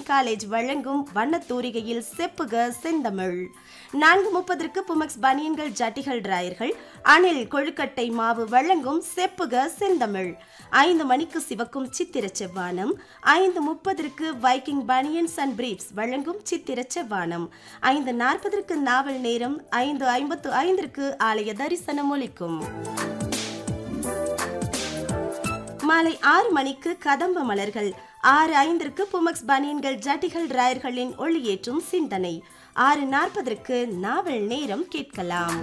college வழங்கும் வண்ணத்தூரிகையில் செப்புக செந்தமிழ் நான்கு முப்பதற்கு புமக்ஸ் பனியன்கள் ஜட்டிகள் டிராயர்கள் அணில் கொழுக்கட்டை மாவு வழங்கும் செப்புக செந்தமிழ் ஐந்து மணிக்கு சிவக்கும் சித்திர செவ்வானம் ஐந்து முப்பதற்கு வைக்கிங் பனியன்ஸ் அண்ட் பிரீப்ஸ் வழங்கும் சித்திர செவ்வானம் ஐந்து நாற்பதற்கு நாவல் நேரம் ஐந்து ஐம்பத்து ஐந்திற்கு ஆலய தரிசனம் ஒலிக்கும் மாலை ஆறு மணிக்கு கதம்ப மலர்கள் ஆறு ஐந்திற்கு புமக்ஸ் பனியன்கள் ஜட்டிகள் டிராயர்களின் ஒளியேற்றும் சிந்தனை ஆறு நாற்பதற்கு நாவல் நேரம் கேட்கலாம்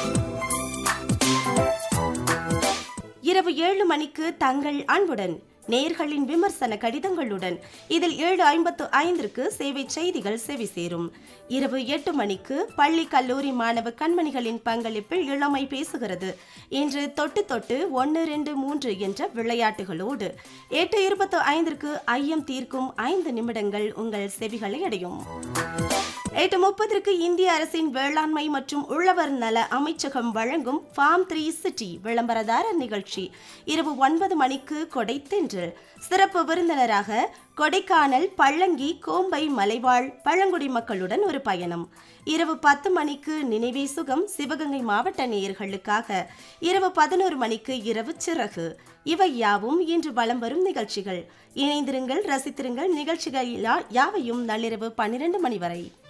இரவு ஏழு மணிக்கு தங்கள் அன்புடன் நேர்களின் விமர்சன கடிதங்களுடன் இதில் ஏழு ஐம்பத்து ஐந்திற்கு சேவை செய்திகள் செவி சேரும் இரவு எட்டு மணிக்கு பள்ளி கல்லூரி மாணவ கண்மணிகளின் பங்களிப்பில் இளமை பேசுகிறது இன்று தொட்டு தொட்டு ஒன்று ரெண்டு மூன்று என்ற விளையாட்டுகளோடு எட்டு இருபத்து ஐந்திற்கு ஐயம் தீர்க்கும் ஐந்து நிமிடங்கள் உங்கள் செவிகளை அடையும் எட்டு முப்பதற்கு இந்திய அரசின் வேளாண்மை மற்றும் உழவர் நல அமைச்சகம் வழங்கும் ஃபார்ம் த்ரீ சிட்டி விளம்பரதார நிகழ்ச்சி இரவு ஒன்பது மணிக்கு கொடை தென்று சிறப்பு விருந்தினராக கொடைக்கானல் பள்ளங்கி கோம்பை மலைவாழ் பழங்குடி மக்களுடன் ஒரு பயணம் இரவு பத்து மணிக்கு நினைவே சுகம் சிவகங்கை மாவட்ட நேயர்களுக்காக இரவு பதினோரு மணிக்கு இரவு சிறகு இவை யாவும் இன்று வலம் வரும் நிகழ்ச்சிகள் இணைந்திருங்கள் ரசித்திருங்கள் நிகழ்ச்சிகள் யாவையும் நள்ளிரவு பன்னிரண்டு மணி வரை